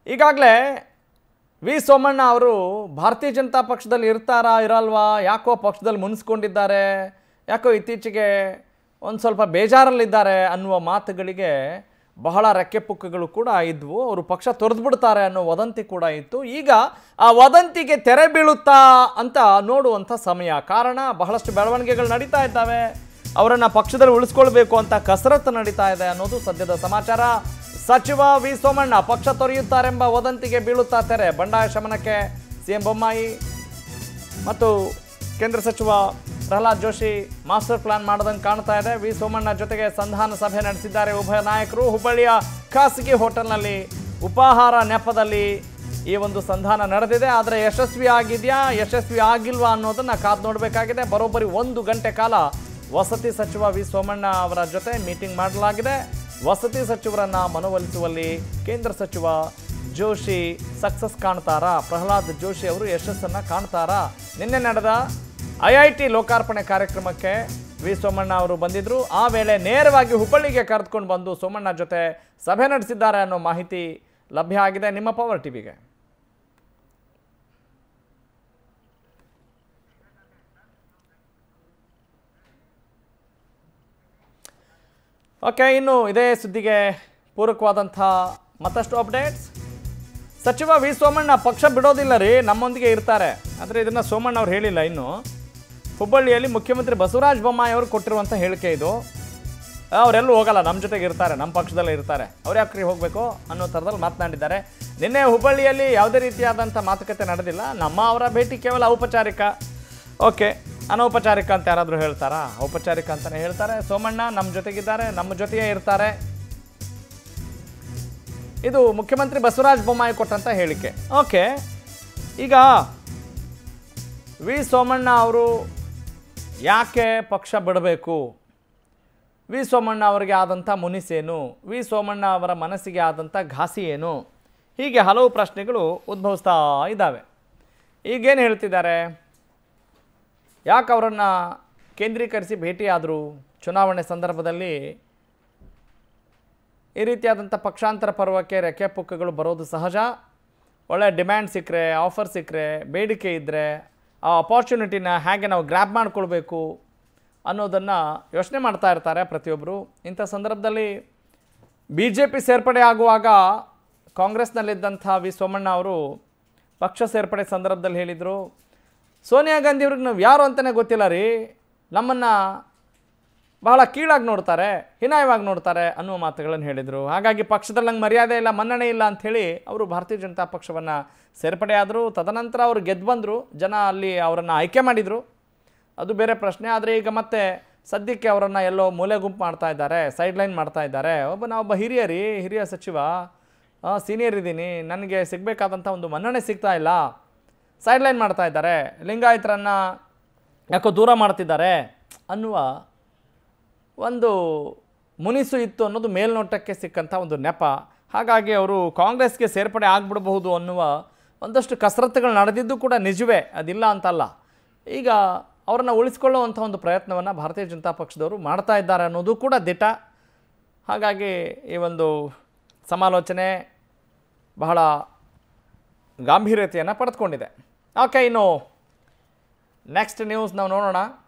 ಈಗಾಗಲೇ ವಿ ಸೋಮಣ್ಣ ಅವರು ಭಾರತೀಯ ಜನತಾ ಪಕ್ಷದಲ್ಲಿ ಇರ್ತಾರಾ ಇರಲ್ವಾ ಯಾಕೋ ಪಕ್ಷದಲ್ಲಿ ಮುನಿಸ್ಕೊಂಡಿದ್ದಾರೆ ಯಾಕೋ ಇತ್ತೀಚೆಗೆ ಒಂದು ಸ್ವಲ್ಪ ಬೇಜಾರಲ್ಲಿದ್ದಾರೆ ಅನ್ನುವ ಮಾತುಗಳಿಗೆ ಬಹಳ ರೆಕ್ಕೆ ಪುಕ್ಕಗಳು ಕೂಡ ಇದ್ವು ಅವರು ಪಕ್ಷ ತೊರೆದು ಬಿಡ್ತಾರೆ ಅನ್ನೋ ವದಂತಿ ಕೂಡ ಇತ್ತು ಈಗ ಆ ವದಂತಿಗೆ ತೆರೆ ಬೀಳುತ್ತಾ ಅಂತ ನೋಡುವಂಥ ಸಮಯ ಕಾರಣ ಬಹಳಷ್ಟು ಬೆಳವಣಿಗೆಗಳು ನಡೀತಾ ಇದ್ದಾವೆ ಅವರನ್ನು ಪಕ್ಷದಲ್ಲಿ ಉಳಿಸ್ಕೊಳ್ಬೇಕು ಅಂತ ಕಸರತ್ತು ನಡೀತಾ ಇದೆ ಅನ್ನೋದು ಸದ್ಯದ ಸಮಾಚಾರ ಸಚಿವ ವಿ ಸೋಮಣ್ಣ ಪಕ್ಷ ತೊರೆಯುತ್ತಾರೆಂಬ ವದಂತಿಗೆ ಬೀಳುತ್ತಾ ತೆರೆ ಬಂಡಾಯ ಶಮನಕ್ಕೆ ಸಿಎಂ ಬೊಮ್ಮಾಯಿ ಮತ್ತು ಕೇಂದ್ರ ಸಚಿವ ಪ್ರಹ್ಲಾದ್ ಜೋಶಿ ಮಾಸ್ಟರ್ ಪ್ಲಾನ್ ಮಾಡದಂಗೆ ಕಾಣ್ತಾ ಇದೆ ವಿ ಸೋಮಣ್ಣ ಜೊತೆಗೆ ಸಂಧಾನ ಸಭೆ ನಡೆಸಿದ್ದಾರೆ ಉಭಯ ನಾಯಕರು ಹುಬ್ಬಳ್ಳಿಯ ಖಾಸಗಿ ಹೋಟೆಲ್ನಲ್ಲಿ ಉಪಾಹಾರ ನೆಪದಲ್ಲಿ ಈ ಒಂದು ಸಂಧಾನ ನಡೆದಿದೆ ಆದರೆ ಯಶಸ್ವಿ ಆಗಿದೆಯಾ ಯಶಸ್ವಿ ಆಗಿಲ್ವಾ ಅನ್ನೋದನ್ನ ಕಾದು ನೋಡಬೇಕಾಗಿದೆ ಬರೋಬ್ಬರಿ ಒಂದು ಗಂಟೆ ಕಾಲ ವಸತಿ ಸಚಿವ ವಿ ಸೋಮಣ್ಣ ಅವರ ಜೊತೆ ಮೀಟಿಂಗ್ ಮಾಡಲಾಗಿದೆ ವಸತಿ ಸಚಿವರನ್ನ ಮನವೊಲಿಸುವಲ್ಲಿ ಕೇಂದ್ರ ಸಚಿವ ಜೋಶಿ ಸಕ್ಸಸ್ ಕಾಣ್ತಾರಾ ಪ್ರಹ್ಲಾದ್ ಜೋಶಿ ಅವರು ಯಶಸ್ಸನ್ನು ಕಾಣ್ತಾರಾ ನಿನ್ನೆ ನಡೆದ ಐ ಐ ಟಿ ಲೋಕಾರ್ಪಣೆ ಕಾರ್ಯಕ್ರಮಕ್ಕೆ ವಿ ಸೋಮಣ್ಣ ಅವರು ಬಂದಿದ್ರು ಆ ವೇಳೆ ನೇರವಾಗಿ ಹುಬ್ಬಳ್ಳಿಗೆ ಕರೆದುಕೊಂಡು ಬಂದು ಸೋಮಣ್ಣ ಜೊತೆ ಸಭೆ ನಡೆಸಿದ್ದಾರೆ ಅನ್ನೋ ಮಾಹಿತಿ ಲಭ್ಯ ಆಗಿದೆ ನಿಮ್ಮ ಪವರ್ ಟಿವಿಗೆ ಓಕೆ ಇನ್ನು ಇದೇ ಸುದ್ದಿಗೆ ಪೂರಕವಾದಂಥ ಮತ್ತಷ್ಟು ಅಪ್ಡೇಟ್ಸ್ ಸಚಿವ ವಿ ಸೋಮಣ್ಣ ಪಕ್ಷ ಬಿಡೋದಿಲ್ಲ ರೀ ನಮ್ಮೊಂದಿಗೆ ಇರ್ತಾರೆ ಆದರೆ ಇದನ್ನು ಸೋಮಣ್ಣ ಅವ್ರು ಹೇಳಿಲ್ಲ ಇನ್ನು ಹುಬ್ಬಳ್ಳಿಯಲ್ಲಿ ಮುಖ್ಯಮಂತ್ರಿ ಬಸವರಾಜ ಬೊಮ್ಮಾಯಿ ಅವರು ಕೊಟ್ಟಿರುವಂಥ ಹೇಳಿಕೆ ಇದು ಅವರೆಲ್ಲೂ ಹೋಗಲ್ಲ ನಮ್ಮ ಜೊತೆಗೆ ಇರ್ತಾರೆ ನಮ್ಮ ಪಕ್ಷದಲ್ಲೇ ಇರ್ತಾರೆ ಅವ್ರು ಯಾಕ್ರಿ ಹೋಗಬೇಕು ಅನ್ನೋ ಥರದಲ್ಲಿ ಮಾತನಾಡಿದ್ದಾರೆ ನಿನ್ನೆ ಹುಬ್ಬಳ್ಳಿಯಲ್ಲಿ ಯಾವುದೇ ರೀತಿಯಾದಂಥ ಮಾತುಕತೆ ನಡೆದಿಲ್ಲ ನಮ್ಮ ಅವರ ಭೇಟಿ ಕೇವಲ ಔಪಚಾರಿಕ ಓಕೆ ಅನೌಪಚಾರಿಕ ಅಂತ ಯಾರಾದರೂ ಹೇಳ್ತಾರಾ ಔಪಚಾರಿಕ ಅಂತಲೇ ಹೇಳ್ತಾರೆ ಸೋಮಣ್ಣ ನಮ್ಮ ಜೊತೆಗಿದ್ದಾರೆ ನಮ್ಮ ಜೊತೆಯೇ ಇರ್ತಾರೆ ಇದು ಮುಖ್ಯಮಂತ್ರಿ ಬಸವರಾಜ ಬೊಮ್ಮಾಯಿ ಕೊಟ್ಟಂಥ ಹೇಳಿಕೆ ಓಕೆ ಈಗ ವಿ ಸೋಮಣ್ಣ ಅವರು ಯಾಕೆ ಪಕ್ಷ ಬಿಡಬೇಕು ವಿ ಸೋಮಣ್ಣ ಅವರಿಗೆ ಆದಂಥ ಮುನಿಸೇನು ವಿ ಸೋಮಣ್ಣ ಅವರ ಮನಸ್ಸಿಗೆ ಆದಂಥ ಘಾಸಿ ಏನು ಹೀಗೆ ಹಲವು ಪ್ರಶ್ನೆಗಳು ಉದ್ಭವಿಸ್ತಾ ಇದ್ದಾವೆ ಈಗೇನು ಹೇಳ್ತಿದ್ದಾರೆ ಯಾಕೆ ಅವರನ್ನು ಕೇಂದ್ರೀಕರಿಸಿ ಭೇಟಿಯಾದರು ಚುನಾವಣೆ ಸಂದರ್ಭದಲ್ಲಿ ಈ ರೀತಿಯಾದಂಥ ಪಕ್ಷಾಂತರ ಪರ್ವಕ್ಕೆ ರೆಕ್ಕೆ ಪುಕ್ಕಗಳು ಬರೋದು ಸಹಜ ಒಳ್ಳೆ ಡಿಮ್ಯಾಂಡ್ ಸಿಕ್ಕರೆ ಆಫರ್ ಸಿಕ್ಕರೆ ಬೇಡಿಕೆ ಇದ್ದರೆ ಆ ಅಪಾರ್ಚುನಿಟಿನ ಹೇಗೆ ನಾವು ಗ್ರ್ಯಾಬ್ ಮಾಡ್ಕೊಳ್ಬೇಕು ಅನ್ನೋದನ್ನು ಯೋಚನೆ ಮಾಡ್ತಾ ಇರ್ತಾರೆ ಪ್ರತಿಯೊಬ್ಬರು ಇಂಥ ಸಂದರ್ಭದಲ್ಲಿ ಬಿ ಜೆ ಪಿ ಸೇರ್ಪಡೆ ಆಗುವಾಗ ಕಾಂಗ್ರೆಸ್ನಲ್ಲಿದ್ದಂಥ ವಿ ಸೋಮಣ್ಣ ಅವರು ಪಕ್ಷ ಸೇರ್ಪಡೆ ಸಂದರ್ಭದಲ್ಲಿ ಹೇಳಿದರು ಸೋನಿಯಾ ಗಾಂಧಿ ಅವ್ರಿಗೆ ನಾವು ಯಾರು ಅಂತಲೇ ಗೊತ್ತಿಲ್ಲ ರೀ ನಮ್ಮನ್ನು ಬಹಳ ಕೀಳಾಗಿ ನೋಡ್ತಾರೆ ಹೀನಾಯವಾಗಿ ನೋಡ್ತಾರೆ ಅನ್ನುವ ಮಾತುಗಳನ್ನು ಹೇಳಿದರು ಹಾಗಾಗಿ ಪಕ್ಷದಲ್ಲಿ ನಂಗೆ ಮರ್ಯಾದೆ ಇಲ್ಲ ಮನ್ನಣೆ ಇಲ್ಲ ಅಂಥೇಳಿ ಅವರು ಭಾರತೀಯ ಜನತಾ ಪಕ್ಷವನ್ನು ಸೇರ್ಪಡೆ ಆದರು ತದನಂತರ ಅವರು ಗೆದ್ದು ಬಂದರು ಜನ ಅಲ್ಲಿ ಅವರನ್ನು ಆಯ್ಕೆ ಮಾಡಿದರು ಅದು ಬೇರೆ ಪ್ರಶ್ನೆ ಆದರೆ ಈಗ ಮತ್ತೆ ಸದ್ಯಕ್ಕೆ ಅವರನ್ನು ಎಲ್ಲೋ ಮೂಲೆ ಗುಂಪು ಮಾಡ್ತಾ ಇದ್ದಾರೆ ಸೈಡ್ಲೈನ್ ಮಾಡ್ತಾ ಇದ್ದಾರೆ ಒಬ್ಬ ನಾವೊಬ್ಬ ಹಿರಿಯ ರೀ ಹಿರಿಯ ಸಚಿವ ಸೀನಿಯರ್ ಇದ್ದೀನಿ ನನಗೆ ಸಿಗಬೇಕಾದಂಥ ಒಂದು ಮನ್ನಣೆ ಸಿಗ್ತಾ ಇಲ್ಲ ಸೈಡ್ಲೈನ್ ಮಾಡ್ತಾ ಇದ್ದಾರೆ ಲಿಂಗಾಯತರನ್ನು ಯಾಕೋ ದೂರ ಮಾಡ್ತಿದ್ದಾರೆ ಅನ್ನುವ ಒಂದು ಮುನಿಸು ಇತ್ತು ಅನ್ನೋದು ಮೇಲ್ನೋಟಕ್ಕೆ ಸಿಕ್ಕಂಥ ಒಂದು ನೆಪ ಹಾಗಾಗಿ ಅವರು ಕಾಂಗ್ರೆಸ್ಗೆ ಸೇರ್ಪಡೆ ಆಗಿಬಿಡಬಹುದು ಅನ್ನುವ ಒಂದಷ್ಟು ಕಸರತ್ತುಗಳು ನಡೆದಿದ್ದು ಕೂಡ ನಿಜವೇ ಅದಿಲ್ಲ ಅಂತಲ್ಲ ಈಗ ಅವರನ್ನು ಉಳಿಸ್ಕೊಳ್ಳುವಂಥ ಒಂದು ಪ್ರಯತ್ನವನ್ನು ಭಾರತೀಯ ಜನತಾ ಪಕ್ಷದವರು ಮಾಡ್ತಾ ಇದ್ದಾರೆ ಅನ್ನೋದು ಕೂಡ ದಿಟ ಹಾಗಾಗಿ ಈ ಒಂದು ಸಮಾಲೋಚನೆ ಬಹಳ ಗಾಂಭೀರ್ಯತೆಯನ್ನು ಪಡೆದುಕೊಂಡಿದೆ ಓಕೆ ಇನ್ನು ನೆಕ್ಸ್ಟ್ ನ್ಯೂಸ್ ನಾವು ನೋಡೋಣ